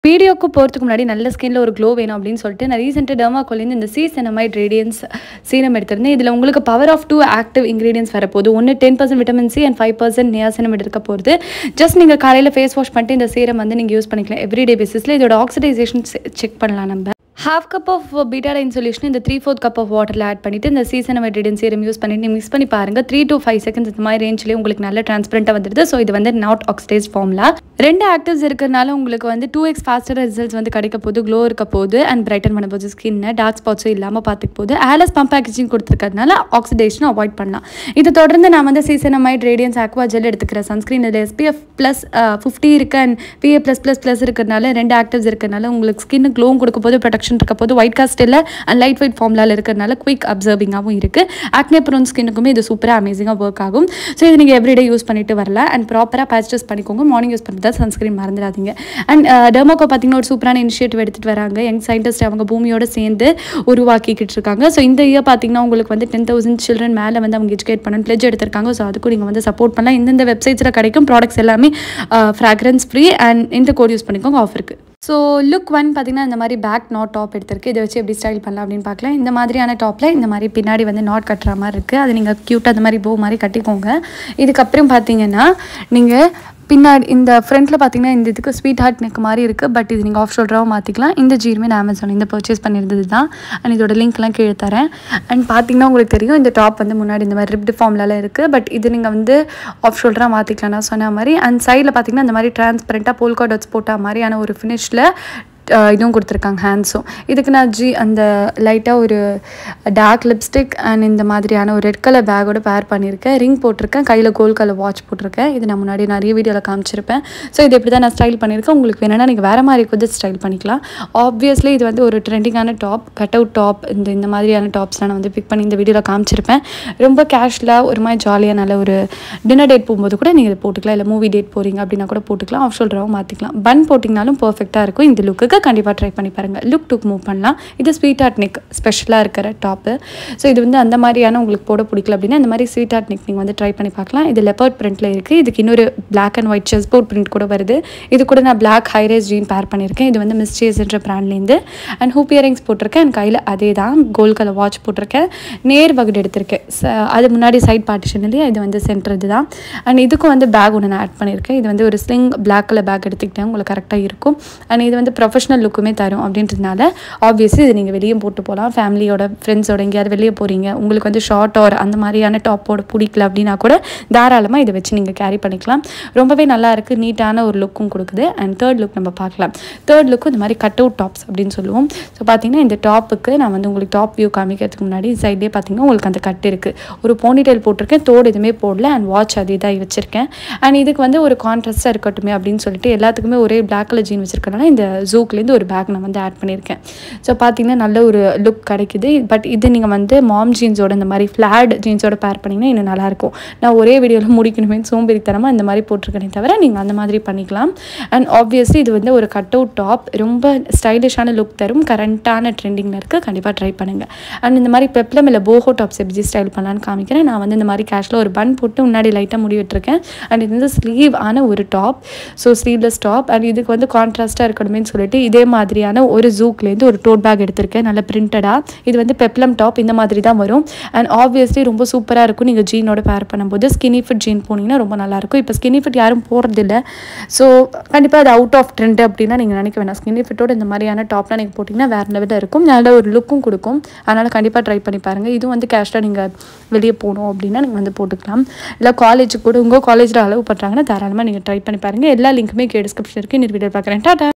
வீடியோக்கு போகிறதுக்கு முன்னாடி நல்ல ஸ்கின்ல ஒரு க்ளோ வேணும் அப்படின்னு சொல்லிட்டு நான் ரீசெண்டாக டெர்மாக்கோலேருந்து இந்த சி செனமைட் ரேடியன்ஸ் சீரம் எடுத்திருந்தேன் இதில் உங்களுக்கு power of two active ingredients வரப்போகுது ஒன்று ten percent vitamin C and five percent niacinamide இருக்க போகுது ஜஸ்ட் நீங்கள் காலையில் ஃபேஸ் வாஷ் பண்ணிட்டு இந்த சீரம் வந்து நீங்கள் யூஸ் பண்ணிக்கலாம் எவ்ரிடே பேசிஸில் இதோட ஆக்சிடைசேஷன் செக் பண்ணலாம் நம்ம half cup of betadine solution இந்த த்ரீ ஃபோர்த் கப் ஆஃப் வாட்டரில் ஆட் பண்ணிவிட்டு இந்த சீசன் மெட்ரிடன் சீரம் யூஸ் பண்ணிட்டு மிக்ஸ் பண்ணி பாருங்கள் த்ரீ to ஃபைவ் செகண்ட்ஸ் இந்த மாதிரி ரேஞ்சிலே உங்களுக்கு நல்ல டிரான்ஸ்பரண்ட்டாக வந்துடுது ஸோ இது வந்து நாட் ஆக்சிடைஸ் ஃபார்ம்ல ரெண்டு ஆக்டிவ்ஸ் இருக்கிறனால உங்களுக்கு வந்து டூ எக்ஸ் ஃபாஸ்டர் ரிசல்ட்ஸ் வந்து கிடைக்க போகுது க்ளோ இருக்க போகுது அண்ட் பிரைட்டன் பண்ண போகுது ஸ்கின்னை டார்க் ஸ்பாட்ஸும் இல்லாமல் பார்த்துக்க போகுது ஆலஸ் பம்ப் பேக்கேஜிங் கொடுத்துருக்கறதுனால ஆக்சிடேஷனை அவாய்ட் பண்ணலாம் இது தொடர்ந்து நான் வந்து சீசனமைட் ரேடியன்ஸ் ஆக்வா ஜெல் எடுத்துக்கிறேன் சன்ஸ்க்ரீன் இதில் எஸ்பிஎஃப் ப்ளஸ் ஃபிஃப்டி இருக்கு and PA plus plus plus இருக்கிறனால ரெண்டு ஆக்டிவ்ஸ் இருக்கிறனால உங்களுக்கு ஸ்கின்னு க்ளோவும் கொடுக்க போது ப்ரொடக்ஷன் இருக்க போது ஒயிட் காஸ்ட் இல்லை அண்ட் லைட் வெயிட் ஃபார்ம்லால இருக்கிறனால குயிக் அப்சர்விங்காகவும் இருக்குது ஆக்னே ப்ரோன் ஸ்கின்னுக்குமே இது சூப்பராக அமேசிங்காக ஒர்க் ஆகும் ஸோ இது நீங்கள் எவ்ரிடே யூஸ் பண்ணிட்டு வரல அண்ட் ப்ராப்பராக பேச்சஸ் பண்ணிக்கோங்க மார்னிங் யூஸ் பண்ணுறதா சன்ஸ்கிரீன் மறந்துடாதீங்க அண்ட் டெர்மோகோ பார்த்தீங்கன்னா ஒரு சூப்பரான இனிஷியேட்டிவ் எடுத்துகிட்டு வராங்க யங் சயின்டிஸ்ட் அவங்க பூமியோட சேர்ந்து உருவாக்கிக்கிட்டு இருக்காங்க ஸோ இந்த இயர் பார்த்தீங்கன்னா உங்களுக்கு வந்து டென் தௌசண்ட் சில்ட்ரன் மேலே வந்து அவங்க எஜுகேட் பண்ண பிளெஜ் எடுத்திருக்காங்க ஸோ அதுக்கும் நீங்கள் வந்து சப்போர்ட் பண்ணலாம் இந்தந்த வெப்சைட்ஸில் கிடைக்கும் ப்ராடக்ட்ஸ் எல்லாமே ஃப்ராக்ரன்ஸ் ஃப்ரீ அண்ட் இந்த கோட் யூஸ் பண்ணிக்கோங்க ஆஃபருக்கு ஸோ லுக் ஒன் பார்த்தீங்கன்னா இந்த மாதிரி பேக் நாட் டாப் எடுத்திருக்கு இதை வச்சு எப்படி ஸ்டைல் பண்ணலாம் அப்படின்னு பார்க்கலாம் இந்த மாதிரியான டாப்பில் இந்த மாதிரி பின்னாடி வந்து நாட் கட்டுற மாதிரி இருக்குது அது நீங்கள் க்யூட்டாக அந்த மாதிரி போ மாதிரி கட்டிக்கோங்க இதுக்கப்புறம் பார்த்தீங்கன்னா நீங்கள் பின்னாடி இந்த ஃப்ரண்ட்டில் பார்த்தீங்கன்னா இந்த இதுக்கு ஸ்வீட் ஹார்ட் நெக் மாதிரி இருக்குது பட் இது நீங்கள் ஆஃப் ஷோல்டராகவும் மாற்றிக்கலாம் இந்த ஜீருமே நான் அமேசான் இந்த பர்ச்சேஸ் பண்ணியிருந்தது தான் அண்ட் இதோட லிங்க்லாம் கீழே தரேன் அண்ட் பார்த்தீங்கன்னா உங்களுக்கு தெரியும் இந்த டாப் வந்து முன்னாடி இந்த மாதிரி ரிப்டு ஃபார்ம்லலாம் இருக்குது பட் இது நீங்கள் வந்து ஆஃப் ஷோல்டராக மாற்றிக்கலாம் நான் சொன்ன மாதிரி அண்ட் சைடில் பார்த்தீங்கன்னா இந்த மாதிரி டிரான்ஸ்பரண்ட்டாக போல்கா டாட்ஸ் போட்ட மாதிரியான ஒரு ஃபினிஷில் இதுவும் கொடுத்துருக்காங்க ஹேண்ட்ஸும் இதுக்கு நான் ஜி அந்த லைட்டாக ஒரு டார்க் லிப்ஸ்டிக் அண்ட் இந்த மாதிரியான ஒரு ரெட் கலர் பேக்கோட பேர் பண்ணியிருக்கேன் ரிங் போட்டிருக்கேன் கையில் கோல்ட் கலர் வாட்ச் போட்டிருக்கேன் இது நான் முன்னாடி நிறைய வீடியோவில் காமிச்சிருப்பேன் ஸோ இது இப்படி தான் நான் ஸ்டைல் பண்ணியிருக்கேன் உங்களுக்கு வேணும்னா நீங்கள் வேறு மாதிரி கூட ஸ்டைல் பண்ணிக்கலாம் ஆப்வியஸ்லி இது வந்து ஒரு ட்ரெண்டிங்கான டாப் கட் அவுட் டாப் இந்த இந்த மாதிரியான டாப்ஸ்லாம் நான் வந்து பிக் பண்ணி இந்த வீடியோவில் காமிச்சிருப்பேன் ரொம்ப கேஷ்வலாக ஒரு மாதிரி ஜாலியாக நல்ல ஒரு டின்னர் டேட் போகும்போது கூட நீங்கள் இதை போட்டுக்கலாம் இல்லை மூவி டேட் போகிறீங்க அப்படின்னா கூட போட்டுக்கலாம் ஆஃப் ஷோல்டராகவும் மாற்றிக்கலாம் பன் போட்டிங்கனாலும் பர்ஃபெக்டாக இருக்கும் இந்த லுக்குக்கு கண்டிப்பாக ட்ரை பண்ணி பாருங்கள் லுக் டுக் மூவ் பண்ணலாம் இது ஸ்வீட் ஆர்ட் நெக் ஸ்பெஷலாக இருக்கிற டாப்பு ஸோ இது வந்து அந்த மாதிரியான உங்களுக்கு போட பிடிக்கல அப்படின்னா இந்த மாதிரி ஸ்வீட் ஆர்ட் நெக் நீங்கள் வந்து ட்ரை பண்ணி பார்க்கலாம் இது லெப்பர்ட் பிரிண்ட்டில் இருக்குது இதுக்கு இன்னொரு black and white chess board print கூட வருது இது கூட நான் பிளாக் ஹைரேஸ் ஜீன் பேர் பண்ணியிருக்கேன் இது வந்து மிஸ்டேஸ்ன்ற ப்ராண்ட்லேருந்து அண்ட் ஹூப் இயரிங்ஸ் போட்டிருக்கேன் அண்ட் கையில் அதே தான் கோல்ட் கலர் வாட்ச் போட்டிருக்கேன் நேர் வகுடு எடுத்திருக்கேன் ச- அது முன்னாடி சைட் பார்ட்டிஷன் இல்லையா இது வந்து சென்டர் இது தான் அண்ட் இதுக்கும் வந்து பேக் ஒன்று நான் ஆட் பண்ணியிருக்கேன் இது வந்து ஒரு ஸ்லிங் பிளாக் கலர் பேக் எடுத்துக்கிட்டேன் உங்களுக்கு கரெக்டாக இருக்கும் அண்ட் இது வந்து ப்ரொஃபஷனல் லுக்குமே தரும் அப்படின்றதுனால ஆப்வியஸ்லி இது நீங்கள் வெளியே போட்டு போகலாம் ஃபேமிலியோட ஃப்ரெண்ட்ஸோட எங்கேயாவது வெளியே போகிறீங்க உங்களுக்கு வந்து ஷார்ட் ஆர் அந்த மாதிரியான டாப்போட பிடிக்கல அப்படின்னா கூட தாராளமாக இதை வச்சு நீங்கள் கேரி பண்ணிக்கலாம் ரொம்பவே நல்லா இருக்குது நீட்டான ஒரு லுக்கும் கொடுக்குது அண்ட் தேர்ட் லுக் நம்ம பார்க்கலாம் தேர்ட் லுக்கு இந்த மாதிரி கட் அவுட் டாப்ஸ் அப்படின்னு சொல்லுவோம் ஸோ பார்த்தீங்கன்னா இந்த டாப்புக்கு நான் வந்து உங்களுக்கு டாப் வியூ காமிக்கிறதுக்கு முன்னாடி சைட்லேயே பார்த்தீங்கன்னா உங்களுக்கு அந்த கட் இருக்குது ஒரு போனிடெயில் போட்டிருக்கேன் தோடு எதுவுமே போடல அண்ட் வாட்ச் அதே தான் வச்சுருக்கேன் அண்ட் இதுக்கு வந்து ஒரு கான்ட்ராஸ்ட்டாக இருக்கட்டுமே அப்படின்னு சொல்லிட்டு எல்லாத்துக்குமே ஒரே பிளாக் கலர் ஜீன் வச்சிருக்கனால இந்த ஜூக்லேருந்து ஒரு பேக் நான் வந்து ஆட் பண்ணியிருக்கேன் ஸோ பார்த்தீங்கன்னா நல்ல ஒரு லுக் கிடைக்குது பட் இது நீங்கள் வந்து மாம் ஜீன்ஸோட இந்த மாதிரி ஃப்ளாட் ஜீன்ஸோட பேர் பண்ணிங்கன்னா இன்னும் நல்லாயிருக்கும் நான் ஒரே வீடியோவில் முடிக்கணுமே சோம்பேறித்தனமாக இந்த மாதிரி போட்டிருக்கேனே தவிர நீங்கள் அந்த மாதிரி பண்ணிக்கலாம் அண்ட் ஆப்வியஸ்லி இது வந்து ஒரு கட் அவுட் டாப் ரொம்ப ஸ்டைலிஷான லுக் தரும் கரண்ட்டான ட்ரெண்டிங்கில் இருக்குது கண்டிப்பாக ட்ரை பண்ணுங்கள் அண்ட் இந்த மாதிரி பெப்ளம் இல்லை போஹோ டாப்ஸ் எப்படி ஸ்டைல் பண்ணலான்னு காமிக்கிறேன் நான் வந்து இந்த மாதிரி கேஷில் ஒரு பன் போட்டு முன்னாடி லைட்டாக முடி விட்டுருக்கேன் அண்ட் இது வந்து ஸ்லீவ் ஆன ஒரு top so sleeveless top and இதுக்கு வந்து கான்ட்ராஸ்ட்டாக இருக்கணுமேனு சொல்லிட்டு இதே மாதிரியான ஒரு ஜூக்லேருந்து ஒரு டோட் பேக் எடுத்திருக்கேன் நல்ல பிரிண்டடாக இது வந்து பெப்ளம் டாப் இந்த மாதிரி தான் வரும் அண்ட் ஆப்வியஸ்லி ரொம்ப சூப்பராக இருக்கும் நீங்கள் ஜீனோட பேர் பண்ணும்போது ஸ்கினி ஃபிட் ஜீன் போனீங்கன்னா ரொம்ப நல்லாயிருக்கும் இப்போ ஸ்கினி ஃபிட் யாரும் போகிறதில்ல ஸோ கண்டிப்பாக அது அவுட் ஆஃப் ட்ரெண்ட் அப்படின்னா நீங்கள் நினைக்க வேணாம் ஸ்கினி ஃபிட்டோட இந்த மாதிரியான டாப்லாம் நீங்கள் போட்டிங்கன்னா வேறு லெவலில் இருக்கும் நல்ல ஒரு லுக்கும் கொடுக்கும் அதனால் கண்டிப்பாக ட்ரை பண்ணி பாருங்கள் இதுவும் வந்து கேஷ்டாக நீங்கள் வெளியே போகணும் அப்படின்னா நீங்கள் வந்து போட்டுக்கலாம் இல்லை காலேஜுக்கு கூட உங்கள் காலேஜில் அலோவ் பண்ணுறாங்கன்னா தாராளமாக நீங்கள் ட்ரை பண்ணி பாருங்கள் எல்லா லிங்க்குமே கே டிஸ்கிரிப்ஷன் இருக்குது இன்னொரு வீடியோ பார்க்குறேன் டாட்டா